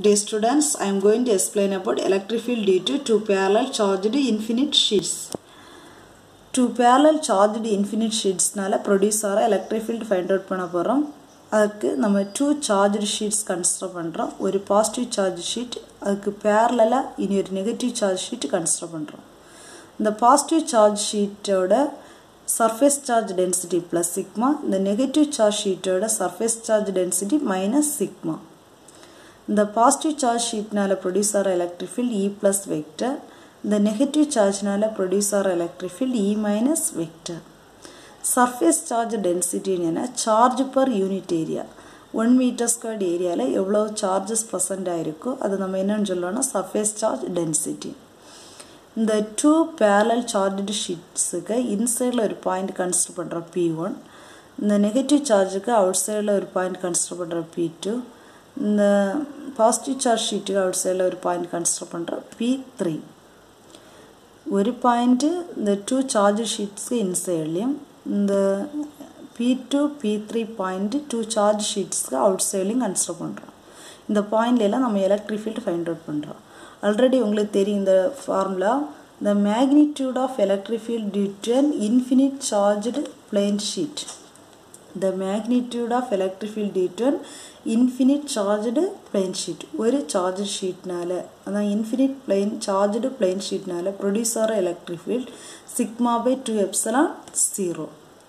Dear students, I am going to explain about electric field due to two parallel charged infinite sheets. Two parallel charged infinite sheetsனால produce ஆகிற electric field find out பண்ண போகிறோம் அதுக்கு நம்ம two charged sheets consider பண்ணுறோம் ஒரு positive charge sheet அதுக்கு பேரலாக இனி ஒரு நெகட்டிவ் சார்ஜ் ஷீட் கன்சிடர் பண்ணுறோம் இந்த பாசிட்டிவ் சார்ஜ் ஷீட்டோட surface charge density plus sigma இந்த நெகட்டிவ் சார்ஜ் ஷீட்டோட surface charge density minus sigma இந்த பாசிட்டிவ் சார்ஜ் ஷீட்னால ப்ரொடியூஸ் ஆகிற electric field E plus vector இந்த நெகட்டிவ் சார்ஜ்னால ப்ரொடியூஸ் ஆகிற electric field E minus vector surface charge டென்சிட்டின்னு charge per unit area one metre squared ஏரியாவில் எவ்வளோ சார்ஜஸ் ப்ரெசண்ட் ஆகிருக்கோ அது நம்ம என்னன்னு சொல்லலாம்னா சர்ஃபேஸ் சார்ஜ் டென்சிட்டி இந்த டூ பேரலல் சார்ஜ்டு ஷீட்ஸுக்கு இன்சைடில் ஒரு பாயிண்ட் கன்சிடர் பண்ணுறோம் பி ஒன் இந்த நெகட்டிவ் சார்ஜுக்கு அவுட் சைடில் ஒரு பாயிண்ட் கன்சிடர் பண்ணுறோம் பி டூ இந்த பாசிட்டிவ் சார்ஜ் ஷீட்டுக்கு அவுட் சைடில் ஒரு பாயிண்ட் கன்சிடர் பண்ணுறோம் பி த்ரீ ഒരു പോയിന്റ് இந்த டூ சார்ஜ் ஷீட்ஸ்க்கு இன்சைட்லேயும் இந்த P two P three point two charge ஷீட்ஸ்க்கு அவுட் சைட்லையும் கன்சிடர் பண்ணுறோம் இந்த பாயிண்ட்லாம் நம்ம எலக்ட்ரிக் ஃபீல்டு ஃபைண்ட் அவுட் பண்ணுறோம் ஆல்ரெடி உங்களுக்கு தெரியும் இந்த formula the magnitude of electric field due to an infinite charged plane sheet the magnitude of electric field due to an infinite charged plane sheet ஒரு charge ஷீட்னால அதான் infinite plane charged plane ஷீட்னால produce ஆகிற electric field sigma by two epsilon zero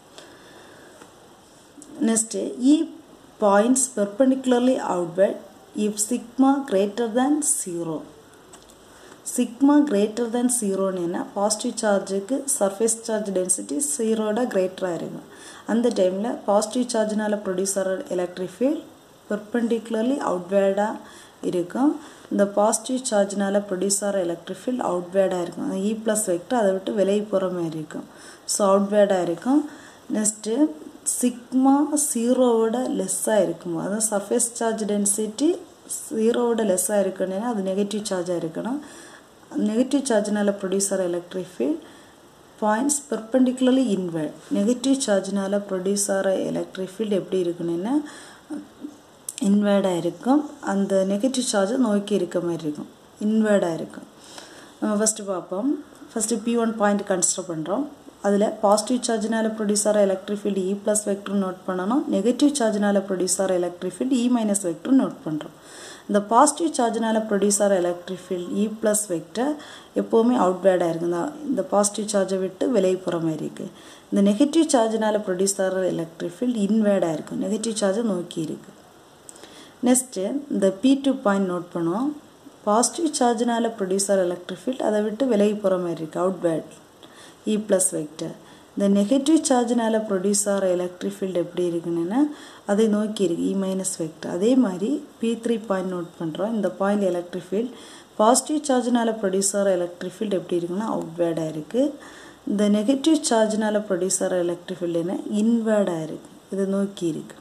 next E points perpendicularly outward if sigma greater than zero sigma greater than ஜீரோன்னு positive சார்ஜுக்கு surface charge density ஜீரோட கிரேட்டராக இருக்கும் அந்த டைமில் பாசிட்டிவ் சார்ஜினால் ப்ரொடியூஸ் ஆகிற எலக்ட்ரிக் ஃபீல்ட் பெர்பெண்டிகுலர்லி அவுட்வேர்டாக இருக்கும் இந்த பாசிட்டிவ் சார்ஜினால் ப்ரொடியூஸ் ஆகிற எலக்ட்ரிக் ஃபீல்ட் அவுட்வேர்டாக இருக்கும் இ ப்ளஸ் வெக்டர் அதை விட்டு விலகி போகிற மாதிரி இருக்கும் ஸோ அவுட்வேர்டாக இருக்கும் நெக்ஸ்ட்டு சிக்மா ஜீரோவோட லெஸ்ஸாக இருக்கும் அதாவது சர்ஃபேஸ் சார்ஜ் டென்சிட்டி ஜீரோவோட லெஸ்ஸாக இருக்கணும்னா அது நெகட்டிவ் சார்ஜாக இருக்கணும் நெகட்டிவ் சார்ஜினால் ப்ரொடியூஸ் ஆகிற electric field points perpendicularly inward negative சார்ஜினால் ப்ரொடியூஸ் ஆகிற எலக்ட்ரிக் ஃபீல்டு எப்படி இருக்கணும்னா இன்வேர்டாக இருக்கும் அந்த நெகட்டிவ் சார்ஜை நோக்கி இருக்க மாதிரி இருக்கும் இன்வேர்டாக இருக்கும் நம்ம ஃபஸ்ட்டு பார்ப்போம் first P one point consider பண்ணுறோம் அதில் பாசிட்டிவ் சார்ஜினால் ப்ரொடியூஸ் ஆகிற electric field E plus vector note பண்ணணும் நெகட்டிவ் சார்ஜினால் ப்ரொடியூஸ் ஆகிற electric field E minus vector note பண்ணுறோம் இந்த பாசிட்டிவ் சார்ஜினால் ப்ரொடியூஸ் ஆகிற electric field E plus vector எப்போவுமே அவுட்வேர்டாக இருக்குது இந்த பாசிட்டிவ் சார்ஜை விட்டு விலகி போகிற மாதிரி இருக்குது இந்த நெகட்டிவ் சார்ஜினால் ப்ரொடியூஸ் ஆகிற எலக்ட்ரிக் ஃபீல்ட் இன்வேர்டாக இருக்கும் நெகட்டிவ் சார்ஜை நோக்கி இருக்குது நெக்ஸ்ட்டு இந்த பி டூ பாயிண்ட் நோட் பண்ணுவோம் பாசிட்டிவ் சார்ஜினால் ப்ரொடியூஸ் ஆகிற எலக்ட்ரிக் ஃபீல்ட் அதை விட்டு விலகி போகிற மாதிரி இருக்குது அவுட்வேர்ட் இ ப்ளஸ் வெக்டர் இந்த நெகட்டிவ் சார்ஜினால் ப்ரொடியூஸ் ஆகிற எலக்ட்ரிக் ஃபீல்டு எப்படி இருக்குன்னா அதை நோக்கி இருக்குது இ மைனஸ் வெக்டர் அதே மாதிரி பி த்ரீ பாயிண்ட் நோட் பண்ணுறோம் இந்த பாயிண்ட் எலக்ட்ரிக் ஃபீல்ட் பாசிட்டிவ் சார்ஜினால் ப்ரொடியூஸ் ஆகிற எலக்ட்ரிக் ஃபீல்டு எப்படி இருக்குன்னா அவுட்வேர்டாக இருக்குது இந்த நெகட்டிவ் சார்ஜினால் ப்ரொடியூஸ் ஆகிற எலக்ட்ரிக் ஃபீல்டு என்ன இன்வேர்டாக இருக்குது இதை நோக்கி இருக்குது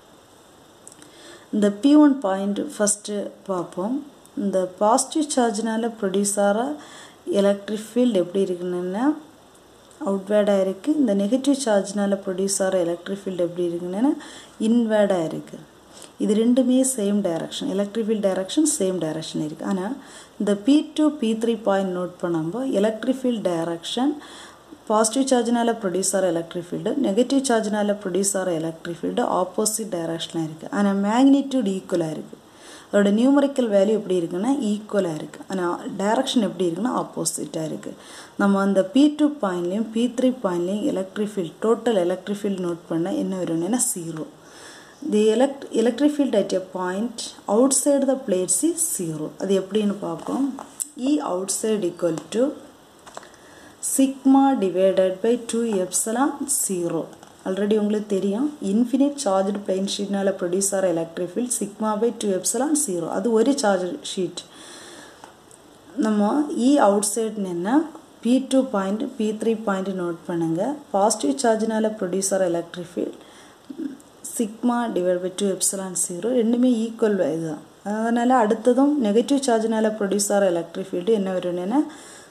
இந்த பி ஒன் பாயிண்ட் ஃபஸ்ட்டு பார்ப்போம் இந்த பாசிட்டிவ் சார்ஜினால் ப்ரொடியூஸ் ஆகிற எலக்ட்ரிக் ஃபீல்டு எப்படி இருக்குன்னா அவுட்வேர்டாக இருக்குது இந்த நெகட்டிவ் சார்ஜ்னால் ப்ரொடியூஸ் ஆகிற எலக்ட்ரிக் ஃபீல்டு எப்படி இருக்குன்னா இன்வேர்டாக இருக்குது இது ரெண்டுமே same direction electric field direction same direction இருக்குது ஆனால் இந்த P two P three point note பண்ணும்போது எலக்ட்ரிக் ஃபீல்ட் டைரக்ஷன் பாசிட்டிவ் சார்ஜினால் ப்ரொடியூஸ் ஆகிற எலக்ட்ரிக் ஃபீல்டு நெகட்டிவ் சார்ஜினால் ப்ரொடியூஸ் ஆகிற எலக்ட்ரிக் ஃபீல்டு ஆப்போசிட் டைரக்ஷனாக இருக்குது ஆனால் மேக்னிடியூட் ஈக்குவலாக இருக்குது அதோட நியூமரிக்கல் வேல்யூ எப்படி இருக்குன்னா ஈக்குவலாக இருக்குது ஆனால் டைரக்ஷன் எப்படி இருக்குன்னா ஆப்போசிட்டாக இருக்குது நம்ம அந்த பி டூ பாயிண்ட்லேயும் பி த்ரீ பாயிண்ட்லேயும் electric field total electric field note பண்ணால் என்ன வரும்னா zero the elect electric field at a point outside the plates is zero அது எப்படின்னு பார்ப்போம் E outside equal to sigma divided by two epsilon zero already உங்களுக்கு தெரியும் infinite charged plane ஷீட்னால் produce ஆகிற electric field sigma by two epsilon zero அது ஒரு charge sheet நம்ம E out சைட்னா P two point P three point note பண்ணுங்கள் positive சார்ஜினால் produce ஆகிற electric field sigma divide by two epsilon zero ரெண்டுமே equal இதுதான் அதனால் அடுத்ததும் நெகட்டிவ் சார்ஜினால் ப்ரொடியூஸ் ஆகிற எலக்ட்ரிக் ஃபீல்டு என்ன வரும்னா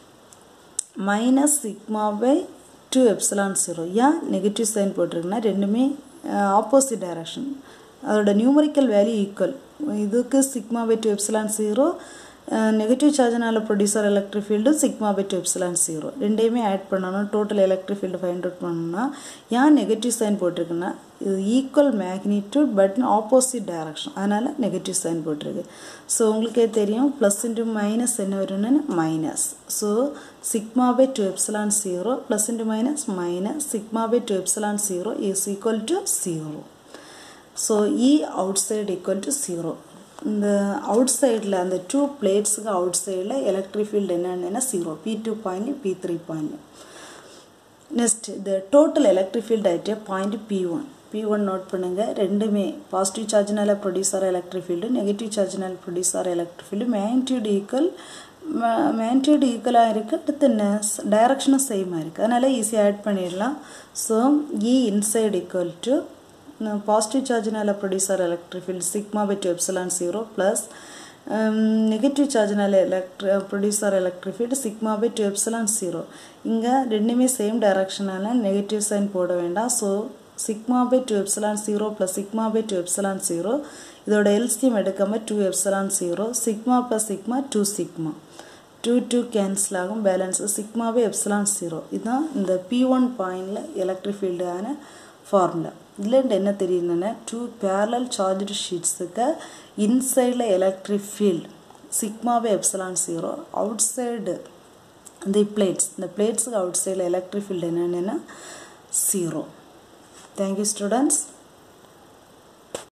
minus sigma by two epsilon zero ஏன் நெகட்டிவ் சைன் போட்டிருக்குன்னா ரெண்டுமே ஆப்போசிட் டைரக்ஷன் அதோட நியூமரிக்கல் வேல்யூ ஈக்குவல் இதுக்கு sigma by two epsilon zero negative சார்ஜனால producer electric field sigma by two epsilon zero ரெண்டையுமே ஆட் பண்ணணும் total electric field find out பண்ணணும்னா ஏன் நெகட்டிவ் சைன் போட்டிருக்குன்னா இது equal magnitude but opposite direction அதனால் நெகட்டிவ் சைன் போட்டிருக்கு ஸோ உங்களுக்கே தெரியும் ப்ளஸ் இன்ட்டு மைனஸ் என்ன வரும்னு minus so sigma by two epsilon zero plus into minus minus sigma by two epsilon zero is equal to zero so E outside equal to zero இந்த அவுட் சைடில் அந்த two பிளேட்ஸுக்கு அவுட் சைடில் electric field என்னென்னா zero P two point P three point next இந்த total electric field ஆகிட்டே point P one P one note பண்ணுங்கள் ரெண்டுமே பாசிட்டிவ் சார்ஜ்னால ப்ரொடியூஸ் ஆகிற எலக்ட்ரிக் ஃபீல்டு நெகட்டிவ் சார்ஜ்னால ப்ரொடியூஸ் ஆகிற electric field magnitude equal magnitude ஈக்குவலாக இருக்குது அடுத்து என்ன டைரக்ஷனும் சேமாக இருக்குது அதனால் ஈஸியாக ஆட் பண்ணிடலாம் so E inside equal to positive சார்ஜ்னால ப்ரொடியூஸ் ஆகிற electric field sigma by two epsilon zero plus negative சார்ஜ்னால எலக்ட்ரி ப்ரொடியூஸ் ஆகிற electric field sigma by two epsilon zero இங்கே ரெண்டுமே சேம் டைரக்ஷனால நெகட்டிவ் சைன் போட வேண்டாம் so sigma by two epsilon zero plus sigma by two epsilon zero இதோட LCM எடுக்காமல் two epsilon zero sigma plus sigma two sigma two two cancel ஆகும் balance sigma by epsilon zero இதுதான் இந்த P one பாயிண்டில் electric ஃபீல்டான formula இதுலேருந்து என்ன தெரியுதுன்னா டூ பேரலல் சார்ஜ்டு ஷீட்ஸுக்கு இன்சைடில் electric field sigma by epsilon zero outside இந்த பிளேட்ஸ் இந்த பிளேட்ஸுக்கு அவுட் சைடில் எலக்ட்ரிக் ஃபீல்டு என்னென்னா ஜீரோ தேங்க்யூ ஸ்டூடெண்ட்ஸ்